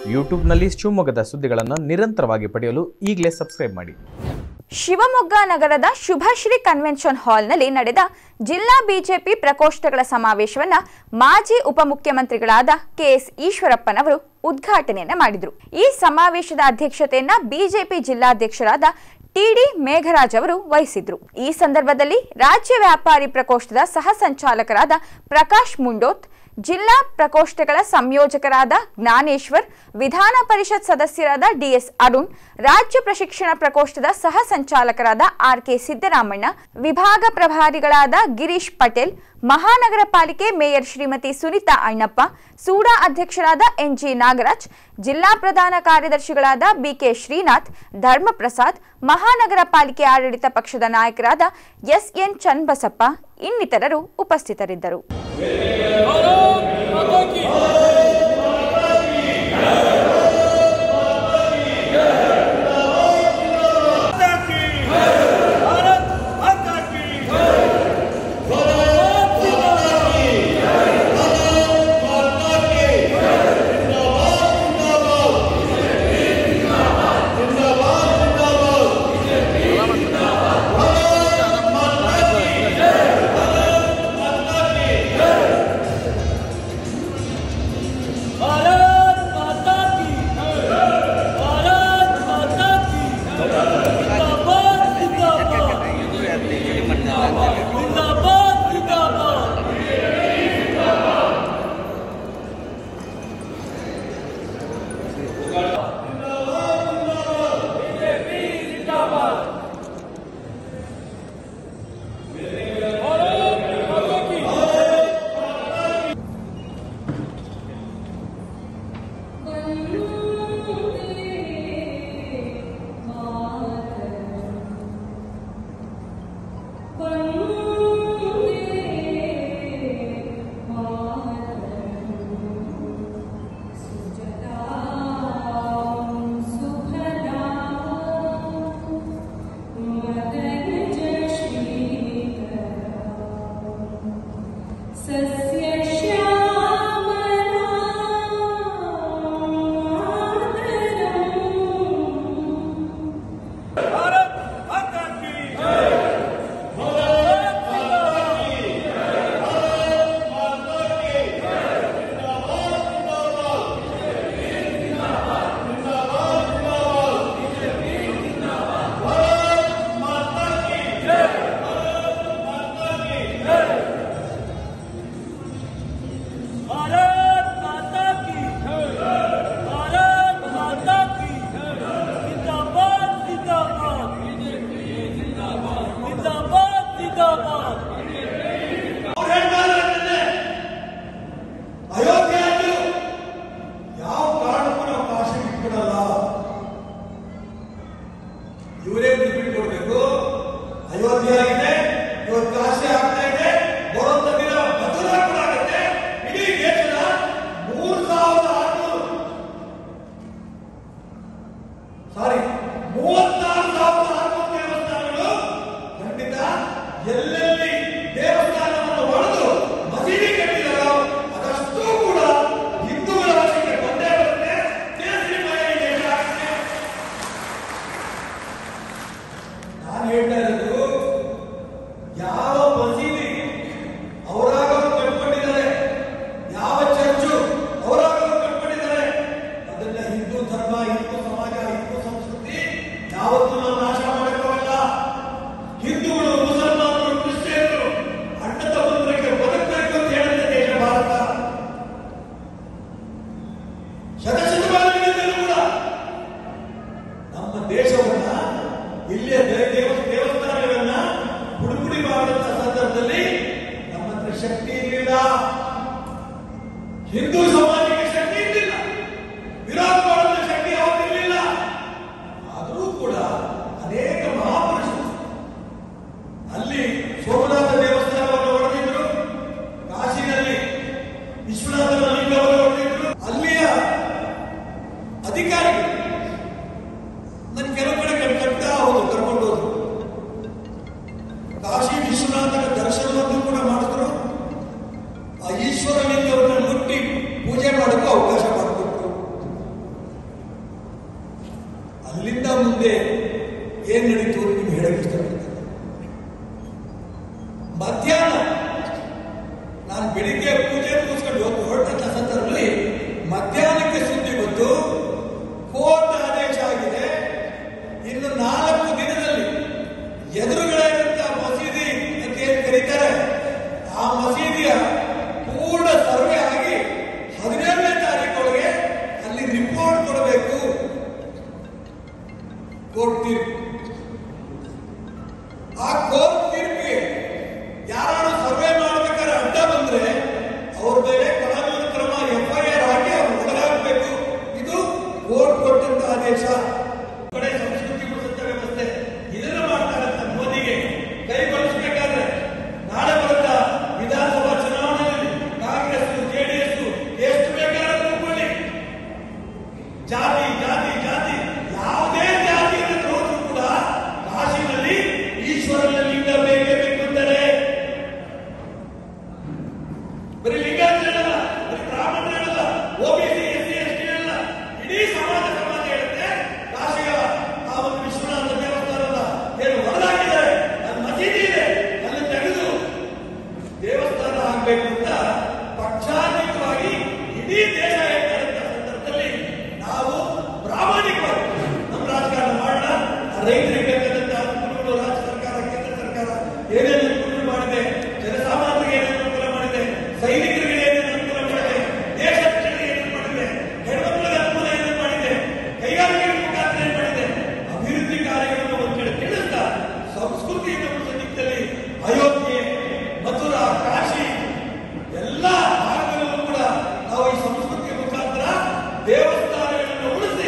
ಯೂಟ್ಯೂಬ್ನಲ್ಲಿ ಶಿವಮೊಗ್ಗದ ಸುದ್ದಿಗಳನ್ನು ನಿರಂತರವಾಗಿ ಪಡೆಯಲು ಈಗಲೇ ಸಬ್ಸ್ಕ್ರೈಬ್ ಮಾಡಿ ಶಿವಮೊಗ್ಗ ನಗರದ ಶುಭಶ್ರೀ ಕನ್ವೆನ್ಷನ್ ಹಾಲ್ನಲ್ಲಿ ನಡೆದ ಜಿಲ್ಲಾ ಬಿಜೆಪಿ ಪ್ರಕೋಷ್ಠಗಳ ಸಮಾವೇಶವನ್ನ ಮಾಜಿ ಉಪಮುಖ್ಯಮಂತ್ರಿಗಳಾದ ಕೆಎಸ್ ಈಶ್ವರಪ್ಪನವರು ಉದ್ಘಾಟನೆಯನ್ನ ಮಾಡಿದರು ಈ ಸಮಾವೇಶದ ಅಧ್ಯಕ್ಷತೆಯನ್ನ ಬಿಜೆಪಿ ಜಿಲ್ಲಾಧ್ಯಕ್ಷರಾದ ಟಿಡಿ ಮೇಘರಾಜ್ ಅವರು ವಹಿಸಿದ್ರು ಈ ಸಂದರ್ಭದಲ್ಲಿ ರಾಜ್ಯ ವ್ಯಾಪಾರಿ ಪ್ರಕೋಷ್ಠದ ಸಹ ಸಂಚಾಲಕರಾದ ಪ್ರಕಾಶ್ ಮುಂಡೋತ್ ಜಿಲ್ಲಾ ಪ್ರಕೋಷ್ಠಗಳ ಸಂಯೋಜಕರಾದ ಜ್ಞಾನೇಶ್ವರ್ ವಿಧಾನ ಪರಿಷತ್ ಸದಸ್ಯರಾದ ಡಿಎಸ್ ಅರುಣ್ ರಾಜ್ಯ ಪ್ರಶಿಕ್ಷಣ ಪ್ರಕೋಷ್ಠದ ಸಹ ಸಂಚಾಲಕರಾದ ಆರ್ ಕೆ ಸಿದ್ದರಾಮಣ್ಣ ವಿಭಾಗ ಪ್ರಭಾರಿಗಳಾದ ಗಿರೀಶ್ ಪಟೇಲ್ ಮಹಾನಗರ ಪಾಲಿಕೆ ಮೇಯರ್ ಶ್ರೀಮತಿ ಸುನಿತಾ ಅಣ್ಣಪ್ಪ ಸೂಡಾ ಅಧ್ಯಕ್ಷರಾದ ಎನ್ಜಿ ನಾಗರಾಜ್ ಜಿಲ್ಲಾ ಪ್ರಧಾನ ಕಾರ್ಯದರ್ಶಿಗಳಾದ ಬಿಕೆ ಶ್ರೀನಾಥ್ ಧರ್ಮಪ್ರಸಾದ್ ಮಹಾನಗರ ಪಾಲಿಕೆ ಆಡಳಿತ ಪಕ್ಷದ ನಾಯಕರಾದ ಎಸ್ಎನ್ ಚನ್ನಬಸಪ್ಪ ಇನ್ನಿತರರು ಉಪಸ್ಥಿತರಿದ್ದರು भारत माता की भारत माता की जिंदाबाद जिंदाबाद जिंदाबाद जिंदाबाद सस्य श्यामलादरम् भारत माता की भारत माता की भारत माता की भारत माता की जिंदाबाद जिंदाबाद जिंदाबाद जिंदाबाद ಅಯೋಧ್ಯೆಯನ್ನು ಯಾವ ಕಾರಣಕ್ಕೂ ನಾವು ಕಾಶಿ ಬಿಟ್ಬಿಡಲ್ಲ ಇವರೇ ಬಿಟ್ಬಿಡ್ಬೇಕು ಅಯೋಧ್ಯೆ ಆಗಿದೆ ಇವತ್ತು ಕಾಶಿ ಆಗ್ತಾ ಇದೆ ಬರೋಂಥ ದಿನ ಮಥುರಾ ಕೂಡ ಆಗುತ್ತೆ ಇಡೀ ದೇಶದ ಮೂರು ಸಾವಿರದ ಆರುನೂರು ಸಾರಿ ಮೂವತ್ತಾರು ಸಾವಿರದ ಆರುನೂರು ದೇವಸ್ಥಾನಗಳು ಖಂಡಿತ ಎಲ್ಲೆಲ್ಲಿ ದೇವಸ್ಥಾನವನ್ನು ಒಡೆದು ಮಸೀದಿ ಕಟ್ಟಿದಾರೋ ಅದಷ್ಟು ಕೂಡ ಹಿಂದೂಗಳ ವಶಕ್ಕೆ ಬಂದೇ ಬರುತ್ತೆ ಕೇಸರಿಮಯ ಈ ದೇಶ ಆಗುತ್ತೆ ನಾನು ಹೇಳ್ತಾ ಇರೋದು ಯಾವ ಮಸೀದಿ ಅವರಾಗ ಕಟ್ಕೊಂಡಿದ್ದಾರೆ ಯಾವ ಚರ್ಚು ಅವರಾಗ ಕಟ್ಕೊಂಡಿದ್ದಾರೆ ಅದನ್ನ ಹಿಂದೂ ಧರ್ಮ ಹಿಂದೂ ಸಮಾಜ ಹಿಂದೂ ಸಂಸ್ಕೃತಿ ಯಾವತ್ತೂ ನಾವು ನಾಶ ಮಾಡಕ್ಕಾಗಲ್ಲ ಹಿಂದೂಗಳು ಮುಸಲ್ಮಾನರು ಕ್ರಿಶ್ಚಿಯನ್ರು ಅಣ್ಣ ತಮ್ಮಂದರಿಗೆ ಬದುಕಬೇಕು ಅಂತ ಹೇಳಿದ ದೇಶ ಭಾರತ ಶತಶತಮಾನಗಳಿಂದಲೂ ಕೂಡ ನಮ್ಮ ದೇಶವನ್ನ ಇಲ್ಲಿಯ ದೇ- ದೇವ ದೇವಸ್ಥಾನಗಳನ್ನ ಹುಡುಗುಡಿ ಮಾಡಿದಂತ ಸಂದರ್ಭದಲ್ಲಿ ನಮ್ಮ ಹತ್ರ ಶಕ್ತಿ ಇರಲಿಲ್ಲ ಹಿಂದೂ ಸಮಾಜಕ್ಕೆ ಶಕ್ತಿ ಇರಲಿಲ್ಲ ವಿರೋಧ ಮಾಡುವಂತ ಶಕ್ತಿ ಯಾವತ್ತಿರಲಿಲ್ಲ ಆದರೂ ಕೂಡ ಅನೇಕ ಮಹಾಪುರುಷರು ಅಲ್ಲಿ ಸೋಮನಾಥ ದೇವಸ್ಥಾನವನ್ನು ಹೊಡೆದಿದ್ರು ಕಾಶಿನಲ್ಲಿ ವಿಶ್ವನಾಥನ ಲಿಂಗವನ್ನು ಹೊಡೆದಿದ್ರು ಅಲ್ಲಿಯ ಅಧಿಕಾರಿಗಳು ನನ್ನ ಕೆಲವು ಕಡೆ ಕಣ್ ಕಟ್ತಾ ಹೋದ್ರು ಕರ್ಕೊಂಡು ಹೋದ್ರು ಕಾಶಿ ವಿಶ್ವನಾಥನ ದರ್ಶನವನ್ನು ಕೂಡ ಮಾಡಿದ್ರು ಆ ಈಶ್ವರ ಲಿಂಗವನ್ನು ಮುಟ್ಟಿ ಪೂಜೆ ಮಾಡೋಕ್ಕೂ ಅವಕಾಶ ಮಾಡಿಕೊಟ್ರು ಇಡೀ ದೇಶ ಹೇಳ್ತಾ ಇದ್ದ ಸಂದರ್ಭದಲ್ಲಿ ನಾವು ಪ್ರಾಮಾಣಿಕವಾಗಿ ನಮ್ಮ ರಾಜಕಾರಣ ಮಾಡೋಣ ಆ ರೈತರಿಗೆ ಬೇಕಾದಂತಹ ಅನುಕೂಲಗಳು ರಾಜ್ಯ ಸರ್ಕಾರ ಕೇಂದ್ರ ಸರ್ಕಾರ ಏನೇನು ಅನುಕೂಲ ಮಾಡಿದೆ ಜನಸಾಮಾನ್ಯರಿಗೆ ಏನೇನು ಅನುಕೂಲ ಮಾಡಿದೆ ಸೈನಿಕರಿಗೆ ಏನೇನು ಅನುಕೂಲ ಮಾಡಿದೆ ದೇಶ ರಕ್ಷಣೆಗೆ ಏನೇನು ಮಾಡಿದೆ ಹೆಣ್ಮಕ್ಳಿಗೆ ಅನುಕೂಲ ಏನೇನು ಮಾಡಿದೆ ಕೈಗಾರಿಕೆಗಳ ಮುಖಾಂತರ ಏನ್ ಮಾಡಿದೆ ಅಭಿವೃದ್ಧಿ ಕಾರ್ಯಗಳನ್ನು ಒಂದು ಕಡೆ ತಿಳಿಸ್ತಾ ಸಂಸ್ಕೃತಿಯನ್ನು ಉಳಿಸುವ ನಿಟ್ಟಿನಲ್ಲಿ ಅಯೋಧ್ಯೆ ಮಥುರಾ ಕಾಶಿ ಎಲ್ಲ ಭಾಗಗಳಲ್ಲೂ ಕೂಡ ನಾವು ಈ ಸಂಸ್ಕೃತಿಯ ಮುಖಾಂತರ ದೇವಸ್ಥಾನಗಳನ್ನು ಉಳಿಸಿ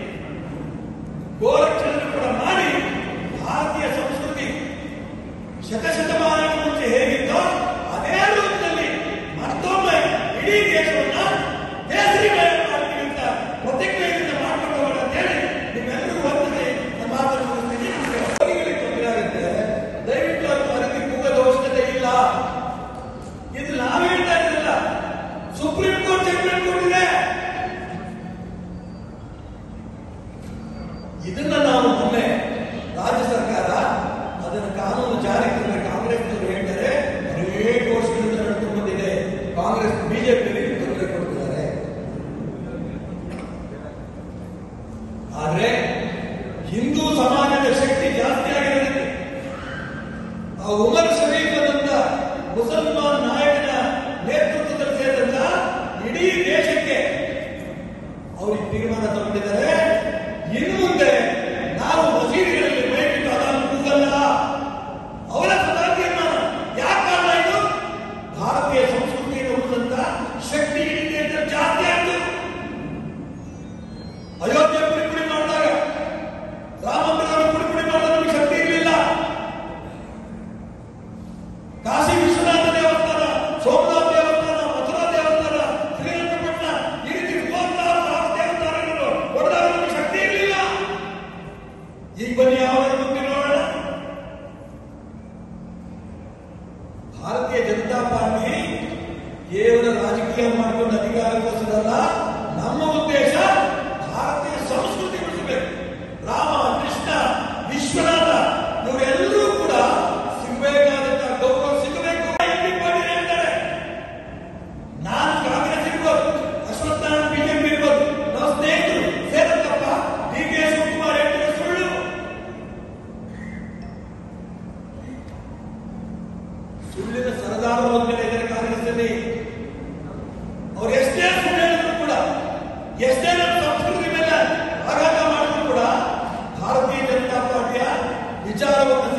ಗೋರಕ್ಷಣೆ ಕೂಡ ಮಾಡಿ ಭಾರತೀಯ ಸಂಸ್ಕೃತಿ ಶತಶತಮಾನಗಳ ಮುಂಚೆ ಹೇಗಿತ್ತೋ ಅದೇ ರೂಪದಲ್ಲಿ ಮತ್ತೊಮ್ಮೆ ಇಡೀ ದೇಶವನ್ನ ಕೇಸರಿಮಯ ಮಾಡ್ತೀವಿ ಅಂತ ಪ್ರತಿಜ್ಞೆಯಿಂದ ಮಾಡ್ಕೊಂಡು ಹೋಗೋಣ ಅಂತ ಹೇಳಿ ನಿಮ್ಮೆಲ್ಲರಿಗೂ ವಂದಿಸಿ ನನ್ನ ಮಾತನ್ನು ಮುಗಿಸ್ತೀನಿ ರೋಗಿಗಳಿಗೆ ತೊಂದರೆ ಆಗುತ್ತೆ ದಯವಿಟ್ಟು ಅದು ವರದಿ ಕೂಗದ ಅವಶ್ಯಕತೆ ಇಲ್ಲ ಇದು ನಾವು ಹೇಳ್ತಾ ಇದ್ದಿಲ್ಲ ಸುಪ್ರೀಂ ಕೋರ್ಟ್ ಜಡ್ಜ್ಮೆಂಟ್ ಕೊಟ್ಟಿದೆ ಇದನ್ನ ನಾವು ಮೊನ್ನೆ ರಾಜ್ಯ ಸರ್ಕಾರ ಅದನ್ನ ಕಾನೂನು ಜಾರಿಗೆ ತಂದ್ರೆ ಕಾಂಗ್ರೆಸ್ನವರು ಹೇಳ್ತಾರೆ ಅನೇಕ ವರ್ಷಗಳಿಂದ ನಡ್ಕೊಂಡು ಬಂದಿದೆ ಕಾಂಗ್ರೆಸ್ ಬಿಜೆಪಿ ತೊಂದರೆ ಕೊಡ್ತಿದ್ದಾರೆ ಆದ್ರೆ ಹಿಂದೂ ಸಮಾಜದ ಶಕ್ತಿ ಜಾಸ್ತಿ ಆಗಿರೋದಕ್ಕೆ ಆ ಉಮರ್ ಶರೀಫ್ ಅನ್ನಂತ ಮುಸಲ್ಮಾನ್ ನಾಯಕನ ನೇತೃತ್ವದಲ್ಲಿ ಸೇರಿದಂತ ಇಡೀ ದೇಶಕ್ಕೆ ಅವ್ರಿಗೆ ತೀರ್ಮಾನ ತಗೊಂಡಿದ್ದಾರೆ ಇನ್ನು ಮುಂದೆ ನಾವು ಮಸೀದಿಗಳಲ್ಲಿ ಬೈಬಿಟ್ಟು ಅದನ್ನು ಕೂಗಲ್ಲ ಅವರ ಸದಾ ತೀರ್ಮಾನ ಯಾಕೆ ಕಾರಣ ಇದು ಭಾರತೀಯ ಸಂಸ್ಕೃತಿಯನ್ನು ಉಳಿದಂತ ಶಕ್ತಿ ಇಡೀ ದೇಶದಲ್ಲಿ ಜಾಸ್ತಿ ಆಯ್ತು ಅಯೋಧ್ಯೆ ಪುಡಿ ಪುಡಿ ಮಾಡಿದಾಗ ರಾಮ ಮಂದಿರವನ್ನು ಪುಡಿ ಪುಡಿ ಮಾಡಿದಾಗ ನಮಗೆ ಶಕ್ತಿ ಇರಲಿಲ್ಲ ಕಾಶಿ ವಿಶ್ವನಾಥ ದೇವಸ್ಥಾನ ಸೋಮನಾಥ ದೇವಸ್ಥಾನ ಮಥುರಾ ದೇವಸ್ಥಾನ ಶ್ರೀರಂಗಪಟ್ಟಣ ಈ ರೀತಿ ಮೂವತ್ತಾರು ಸಾವಿರ ದೇವಸ್ಥಾನಗಳು ಹೊಡೆದಾಗ ನಮಗೆ ಶಕ್ತಿ ಇರಲಿಲ್ಲ ಈಗ ಬನ್ನಿ ಯಾವ ಮುಂದೆ ನೋಡೋಣ ಭಾರತೀಯ ಜನತಾ ಪಾರ್ಟಿ ಕೇವಲ ರಾಜಕೀಯ ಮಾಡಿಕೊಂಡು ಅಧಿಕಾರಕ್ಕೋಸ್ಕರಲ್ಲ ನಮ್ಮ ಉದ್ದೇಶ ಭಾರತೀಯ ಸಂಸ್ಕೃತಿ ಉಳಿಸಬೇಕು ರಾಮ ಕೃಷ್ಣ ವಿಶ್ವನಾಥ ಇವರೆಲ್ಲರೂ ಕೂಡ ಸಿಗಬೇಕಾದಂತಹ ಗೌರವ ಸಿಗಬೇಕು ಎಲ್ಲಿ ಪಾರ್ಟಿ ಹೇಳ್ತಾರೆ ನಾನು ಕಾಂಗ್ರೆಸ್ ಇರ್ಬೋದು ಅಶ್ವತ್ಥನಾರಾಯಣ ಬಿಜೆಪಿ ಇರ್ಬೋದು ನಾವು ಸ್ನೇಹಿತರು ಸೇರತ್ತಪ್ಪ ಡಿ ಕೆ ಶಿವಕುಮಾರ್ ಹೇಳ್ತಾರೆ ಸುಳ್ಳು ಸುಳ್ಳಿನ ಸರದಾರ ಒಂದ್ ಕಡೆ ಇದ್ದಾರೆ ಕಾಂಗ್ರೆಸ್ನಲ್ಲಿ ಅವ್ರು ಎಷ್ಟೇ ಸುಳ್ಳು ಹೇಳಿದ್ರು ಕೂಡ ಎಷ್ಟೇ ನಮ್ಮ ಸಂಸ್ಕೃತಿ ಮೇಲೆ ಆಘಾತ ಮಾಡಿದ್ರು ಕೂಡ ಭಾರತೀಯ ಜನತಾ ಪಾರ್ಟಿಯ ವಿಚಾರವನ್ನು